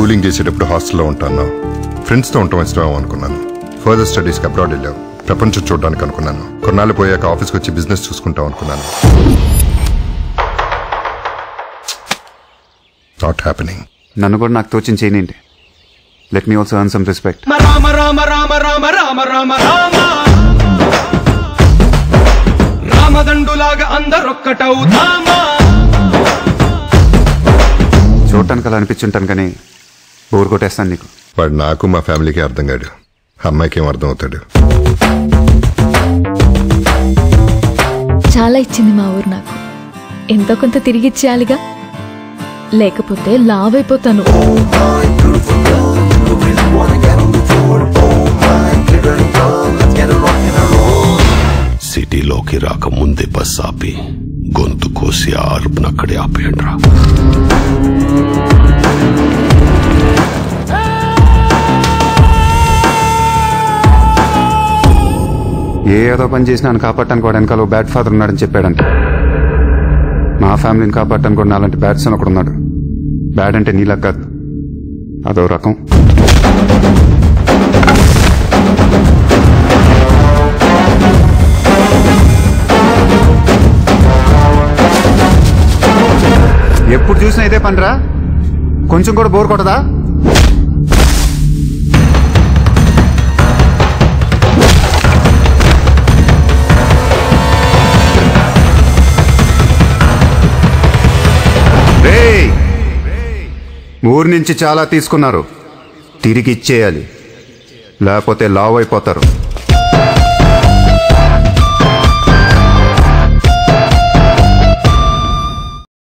Schooling చేసేటప్పుడు హాస్టల్లో ఉంటాను ఫ్రెండ్స్తో ఉండటం ఇష్టమేమో అనుకున్నాను ఫర్దర్ స్టడీస్కి అబ్రాడ్ వెళ్ళావు ప్రపంచం చూడడానికి అనుకున్నాను కొన్నాళ్ళు పోయాక ఆఫీస్కి వచ్చి బిజినెస్ చూసుకుంటాం అనుకున్నాను నాట్ హ్యాపెనింగ్ నన్ను కూడా నాకు తోచిన చేయనండి let me also earn some respect Rama Rama Rama Rama Rama Rama Rama రామదండులాగా అందరొక్కటవుతామా చూడటానికి అలా అనిపించుంటాను కానీ బోర్ కొట్టేస్తాను నీకు వాడు నాకు మా ఫ్యామిలీకి అర్థం కాడు అమ్మాయికి ఏం అర్థం అవుతాడు చాలా ఇచ్చింది మా ఊరు నాకు ఎంతో కొంత తిరిగి ఇచ్చేయాలిగా లేకపోతే లావ్ అయిపోతాను సిటీలోకి రాకముందే బస్ ఆపి గొంతు కోసి ఆ అరుపునక్కడే ఆపేయండిరా ఏ ఏదో పని చేసినా నన్ను కాపాడటానికి వాడు వెనకాల బ్యాడ్ ఫాదర్ ఉన్నాడని చెప్పాడంట మా ఫ్యామిలీని కాపాడటానికి కూడా నాలాంటి బ్యాడ్ సన్ ఒకడు ఉన్నాడు బ్యాడ్ అంటే నీలా కాదు అదో రకం ఎప్పుడు చూసినా ఇదే పనిరా కొంచెం కూడా బోర్ కొట్టదా రేయ్! ఊరి నుంచి చాలా తీసుకున్నారు తిరిగి ఇచ్చేయాలి లేకపోతే లావ్ అయిపోతారు